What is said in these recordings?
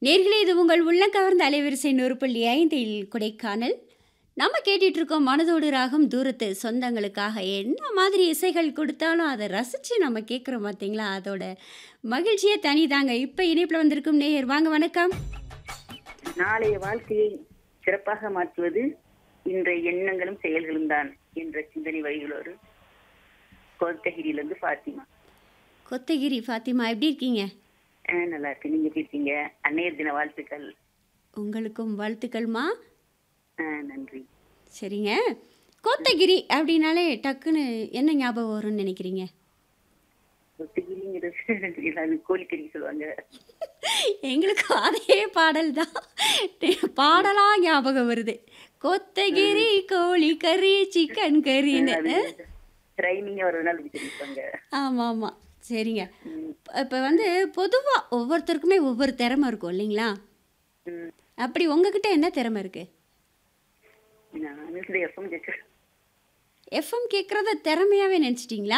நேர்களே இது உங்கள் உள்ள கவர்ந்த அலைவரிசை நூறு புள்ளி ஐந்தில் கொடைக்கானல் நம்ம கேட்டுட்டு இருக்கோம் மனதோடு ராகம் தூரத்து சொந்தங்களுக்காக என்ன மாதிரி இசைகள் கொடுத்தாலும் அதை ரசித்து நம்ம கேட்குறோம் பார்த்தீங்களா அதோட மகிழ்ச்சியே தனிதாங்க இப்போ இணைப்பில் வந்திருக்கும் நேயர் வாங்க வணக்கம் நாளைய வாழ்க்கையை சிறப்பாக மாற்றுவது இன்றைய எண்ணங்களும் செயல்களும் தான் என்ற சிந்தனை வழிகளோடு கோத்தகிரியிலிருந்து ஃபாத்திமா கொத்தகிரி ஃபாத்திமா எப்படி இருக்கீங்க அஹ் நல்லா இருக்கு நீங்க எப்படி இருக்கீங்க அன்னையர் தின வாழ்த்துக்கள் உங்களுக்கும் வாழ்த்துக்கள்மா அஹ் நன்றி சரிங்க கோத்தகிரி அப்படின்னாலே டக்குன்னு என்ன ஞாபகம் வரும்னு நினைக்கிறீங்க கொத்தகிரிங்கிறது எல்லாரும் கோழிக்கறி சொல்லுவாங்க எங்களுக்கு அதே பாடல் தான் பாடலா ஞாபகம் வருது கொத்தகிரி கோழி கறி சிக்கன் கறின்னு ரைமிங்கா ஒரு நாள் இப்படி சொல்லியிருப்பாங்க ஆமாம் ஆமாம் சரிங்க ம், இப்போ வந்து பொதுவாக ஒவ்வொருத்தருக்குமே ஒவ்வொரு திறமை இருக்கும் இல்லைங்களா ம். அப்படி உங்ககிட்ட என்ன திறமை இருக்குது நான் இந்த எஃப்எம் கேட்குறேன் எஃப்எம் கேட்குறத திறமையாகவே நினச்சிட்டிங்களா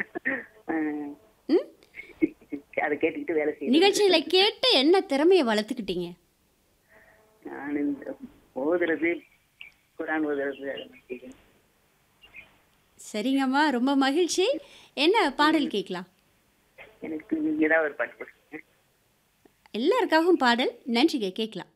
ம் அதை கேட்டுக்கிட்டு வேலை செய்யணும் நிகழ்ச்சிகளை கேட்டு என்ன திறமையை வளர்த்துக்கிட்டீங்க நான் இந்த ஓதுறது குரான் ஓதுறது அது மாதிரி செய்வேன். சரிங்கம்மா ரொம்ப மகிழ்ச்சி என்ன பாடல் கேட்கலாம் எனக்கு ஏதாவது ஒரு பாட்டு போடுங்க எல்லாருக்காகவும் பாடல் நன்றிங்க கேட்கலாம்